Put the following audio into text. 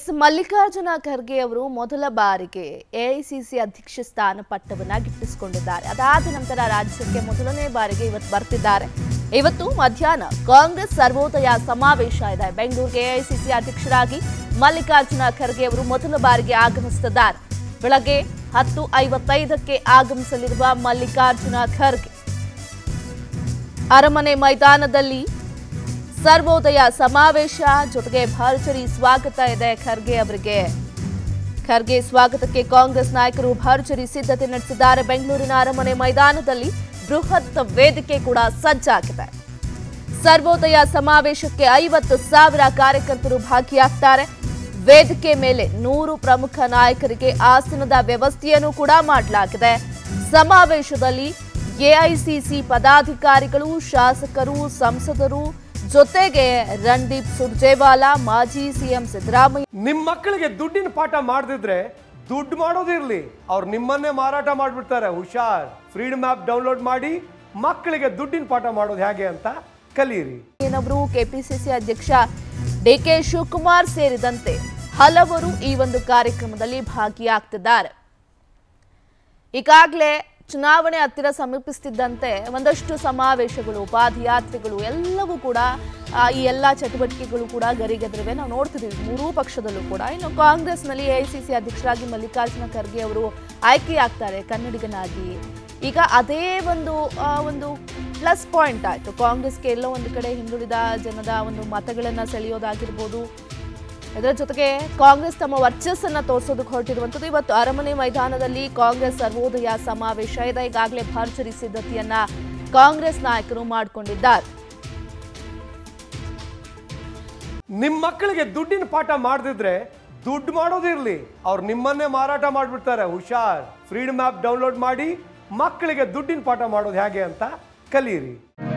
ಮಲ್ಲಿಕಾರ್ಜುನ ಖರ್ಗೆ ಅವರು ಮೊದಲ ಬಾರಿಗೆ ಎಐಸಿಸಿ ಅಧ್ಯಕ್ಷ ಸ್ಥಾನ ಪಟ್ಟವನ್ನ ಗಿಟ್ಟಿಸಿಕೊಂಡಿದ್ದಾರೆ ಅದಾದ ನಂತರ ರಾಜ್ಯಕ್ಕೆ ಮೊದಲನೇ ಬಾರಿಗೆ ಇವತ್ತು ಬರ್ತಿದ್ದಾರೆ ಇವತ್ತು ಮಧ್ಯಾಹ್ನ ಕಾಂಗ್ರೆಸ್ ಸರ್ವೋದಯ ಸಮಾವೇಶ ಇದೆ ಬೆಂಗಳೂರಿಗೆ ಎಐಸಿಸಿ ಅಧ್ಯಕ್ಷರಾಗಿ ಮಲ್ಲಿಕಾರ್ಜುನ ಖರ್ಗೆ ಅವರು ಮೊದಲ ಬಾರಿಗೆ ಆಗಮಿಸುತ್ತಿದ್ದಾರೆ ಬೆಳಗ್ಗೆ ಹತ್ತು ಐವತ್ತೈದಕ್ಕೆ ಆಗಮಿಸಲಿರುವ ಮಲ್ಲಿಕಾರ್ಜುನ ಖರ್ಗೆ ಅರಮನೆ ಮೈದಾನದಲ್ಲಿ ಸರ್ವೋದಯ ಸಮಾವೇಶ ಜೊತೆಗೆ ಭರ್ಜರಿ ಸ್ವಾಗತ ಇದೆ ಖರ್ಗೆ ಅವರಿಗೆ ಖರ್ಗೆ ಸ್ವಾಗತಕ್ಕೆ ಕಾಂಗ್ರೆಸ್ ನಾಯಕರು ಭರ್ಜರಿ ಸಿದ್ಧತೆ ನಡೆಸಿದ್ದಾರೆ ಬೆಂಗಳೂರಿನ ಅರಮನೆ ಮೈದಾನದಲ್ಲಿ ಬೃಹತ್ ವೇದಿಕೆ ಕೂಡ ಸಜ್ಜಾಗಿದೆ ಸರ್ವೋದಯ ಸಮಾವೇಶಕ್ಕೆ ಐವತ್ತು ಸಾವಿರ ಕಾರ್ಯಕರ್ತರು ಭಾಗಿಯಾಗ್ತಾರೆ ವೇದಿಕೆ ಮೇಲೆ ನೂರು ಪ್ರಮುಖ ನಾಯಕರಿಗೆ ಆಸನದ ವ್ಯವಸ್ಥೆಯನ್ನು ಕೂಡ ಮಾಡಲಾಗಿದೆ ಸಮಾವೇಶದಲ್ಲಿ ಎಐಸಿಸಿ ಪದಾಧಿಕಾರಿಗಳು ಶಾಸಕರು ಸಂಸದರು ಜೊತೆಗೆ ರಣದೀಪ್ ಸುರ್ಜೇವಾಲಾ ಮಾಜಿ ಸಿಎಂ ಸಿದ್ದರಾಮಯ್ಯ ನಿಮ್ಮ ಮಕ್ಕಳಿಗೆ ದುಡ್ಡಿನ ಪಾಠ ಮಾಡದಿದ್ರೆ ದುಡ್ಡು ಮಾಡೋದಿರ್ಲಿ ಅವ್ರು ನಿಮ್ಮನ್ನೇ ಮಾರಾಟ ಮಾಡಿಬಿಡ್ತಾರೆ ಹುಷಾರ್ ಫ್ರೀಡಮ್ ಆ್ಯಪ್ ಡೌನ್ಲೋಡ್ ಮಾಡಿ ಮಕ್ಕಳಿಗೆ ದುಡ್ಡಿನ ಪಾಠ ಮಾಡೋದು ಹೇಗೆ ಅಂತ ಕಲೀರಿ ಅವರು ಕೆಪಿಸಿಸಿ ಅಧ್ಯಕ್ಷ ಡಿಕೆ ಶಿವಕುಮಾರ್ ಸೇರಿದಂತೆ ಹಲವರು ಈ ಒಂದು ಕಾರ್ಯಕ್ರಮದಲ್ಲಿ ಭಾಗಿಯಾಗ್ತಿದ್ದಾರೆ ಈಗಾಗಲೇ ಚುನಾವಣೆ ಹತ್ತಿರ ಸಮೀಪಿಸ್ತಿದ್ದಂತೆ ಒಂದಷ್ಟು ಸಮಾವೇಶಗಳು ಪಾದಯಾತ್ರೆಗಳು ಎಲ್ಲವೂ ಕೂಡ ಆ, ಈ ಎಲ್ಲ ಚಟುವಟಿಕೆಗಳು ಕೂಡ ಗರಿಗೆದರಿವೆ ನಾವು ನೋಡ್ತಿದ್ದೀವಿ ಮೂರೂ ಪಕ್ಷದಲ್ಲೂ ಕೂಡ ಇನ್ನು ಕಾಂಗ್ರೆಸ್ನಲ್ಲಿ ಎಐಸಿಸಿ ಅಧ್ಯಕ್ಷರಾಗಿ ಮಲ್ಲಿಕಾರ್ಜುನ ಖರ್ಗೆ ಅವರು ಆಯ್ಕೆಯಾಗ್ತಾರೆ ಕನ್ನಡಿಗನಾಗಿ ಈಗ ಅದೇ ಒಂದು ಆ, ಒಂದು ಪ್ಲಸ್ ಪಾಯಿಂಟ್ ಆಯಿತು ಕಾಂಗ್ರೆಸ್ಗೆ ಎಲ್ಲೋ ಒಂದು ಕಡೆ ಹಿಂದುಳಿದ ಜನದ ಒಂದು ಮತಗಳನ್ನು ಸೆಳೆಯೋದಾಗಿರ್ಬೋದು ಇದರ ಜೊತೆಗೆ ಕಾಂಗ್ರೆಸ್ ತಮ್ಮ ವರ್ಚಸ್ಸನ್ನ ತೋರಿಸೋದಕ್ಕೆ ಹೊರಟಿರುವಂಥದ್ದು ಇವತ್ತು ಅರಮನೆ ಮೈದಾನದಲ್ಲಿ ಕಾಂಗ್ರೆಸ್ ಸರ್ವೋದಯ ಸಮಾವೇಶ ಇದೆ ಈಗಾಗಲೇ ಭರ್ಜರಿ ಸಿದ್ಧತೆಯನ್ನ ಕಾಂಗ್ರೆಸ್ ನಾಯಕರು ಮಾಡಿಕೊಂಡಿದ್ದಾರೆ ನಿಮ್ಮ ಮಕ್ಕಳಿಗೆ ದುಡ್ಡಿನ ಪಾಠ ಮಾಡದಿದ್ರೆ ದುಡ್ಡು ಮಾಡೋದಿರ್ಲಿ ಅವ್ರು ನಿಮ್ಮನ್ನೇ ಮಾರಾಟ ಮಾಡಿಬಿಡ್ತಾರೆ ಹುಷಾರ್ ಫ್ರೀಡಮ್ ಆ್ಯಪ್ ಡೌನ್ಲೋಡ್ ಮಾಡಿ ಮಕ್ಕಳಿಗೆ ದುಡ್ಡಿನ ಪಾಠ ಮಾಡೋದು ಹೇಗೆ ಅಂತ ಕಲೀರಿ